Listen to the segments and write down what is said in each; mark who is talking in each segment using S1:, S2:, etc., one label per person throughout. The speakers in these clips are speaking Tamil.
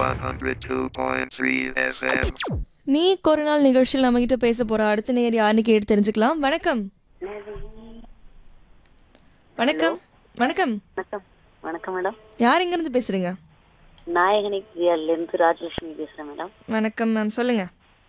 S1: 102.3 FM.
S2: நீ ஒரு நாள் நிகழ்ச்சியில் நம்ம கிட்ட பேச போற அடுத்த நேர் யாருன்னு கேட்டு தெரிஞ்சுக்கலாம் வணக்கம் வணக்கம் வணக்கம்
S3: வணக்கம் வணக்கம் மேடம்
S2: யார் எங்க இருந்து பேசுறீங்க
S3: நாயகனி கிரியால இருந்து ராஜலட்சுமி பேசுறேன் மேடம்
S2: வணக்கம் மேம் சொல்லுங்க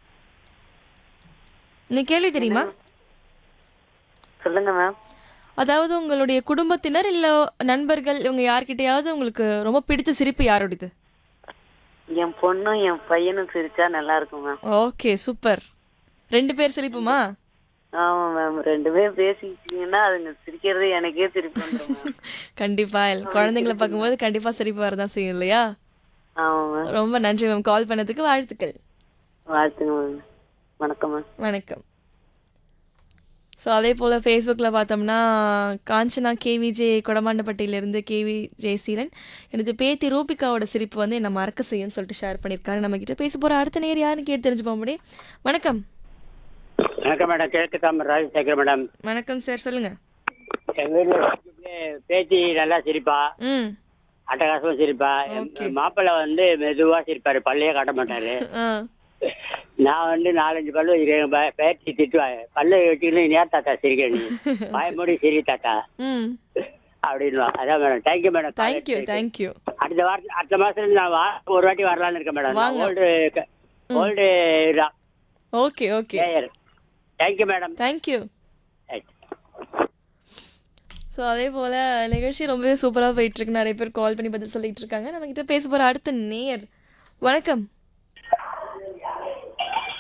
S2: நீ கேள்வி தெரியுமா
S3: சொல்லுங்க மேம்
S2: அதாவது உங்களுடைய குடும்பத்தினர் இல்ல நண்பர்கள் இவங்க யார்கிட்டயாவது உங்களுக்கு ரொம்ப பிடித்த சிரிப்பு யாரோடது
S3: என் பொண்ணும் என் பையனும் சிரிச்சா நல்லா இருக்கும் மேம்
S2: ஓகே சூப்பர் ரெண்டு பேர் சிரிப்புமா
S3: ஆமா மேம் ரெண்டு பேரும் பேசிக்கிட்டீங்கன்னா அதுங்க சிரிக்கிறது எனக்கே சிரிப்பு வந்துடும் மேம்
S2: கண்டிப்பா குழந்தைங்களை பார்க்கும்போது கண்டிப்பா சிரிப்பு வரதான் செய்யும் இல்லையா
S3: ஆமா மேம்
S2: ரொம்ப நன்றி மேம் கால் பண்ணதுக்கு வாழ்த்துக்கள்
S3: வாழ்த்துங்க மேம் வணக்கம் மேம்
S2: வணக்கம் ஸோ அதே போல் ஃபேஸ்புக்கில் பார்த்தோம்னா காஞ்சனா கேவிஜே கொடமாண்டப்பட்டியிலேருந்து கேவி ஜெயசீலன் எனது பேத்தி ரூபிகாவோட சிரிப்பு வந்து என்னை மறக்க செய்யும்னு சொல்லிட்டு ஷேர் பண்ணியிருக்காரு நம்ம கிட்ட பேச போகிற அடுத்த நேர் யாருன்னு கேட்டு தெரிஞ்சு போக முடியும் வணக்கம்
S4: வணக்கம் மேடம் கிழக்கு தாமர் ராஜசேகர் மேடம்
S2: வணக்கம் சார் சொல்லுங்க
S4: எங்க வீட்டுல பேத்தி நல்லா சிரிப்பா
S2: ம்
S4: அட்டகாசமா சிரிப்பா என் மாப்பிள்ளை வந்து மெதுவா சிரிப்பாரு பல்லையே காட்ட மாட்டாரு
S2: ஆ
S4: நான் வந்து நாலஞ்சு பல்லு வச்சிருக்கேன் பே- பேத்தி திட்டுவாங்க பல்ல வச்சுக்கணும் நீ ஏன் தாத்தா சிரிக்க நீ வாய மூடி சிரி தாத்தா
S2: ம்
S4: அப்படின்வா அதான் madam thank you madam
S2: thank you thank you
S4: அடுத்த வாரத்துல அடுத்த மாசத்துல நான் வா ஒரு வாட்டி வரலாம்னு இருக்கேன் மேடம்
S2: வாங்க.
S4: Old old
S2: okay okay
S4: player thank you madam
S2: thank you so அதே போல் நிகழ்ச்சி ரொம்பவே சூப்பராக போயிட்டுருக்கு நிறைய பேர் கால் பண்ணி பதில் சொல்லிட்டு இருக்காங்க நம்ம கிட்ட பேச போகிற அடுத்த நேர் வணக்கம்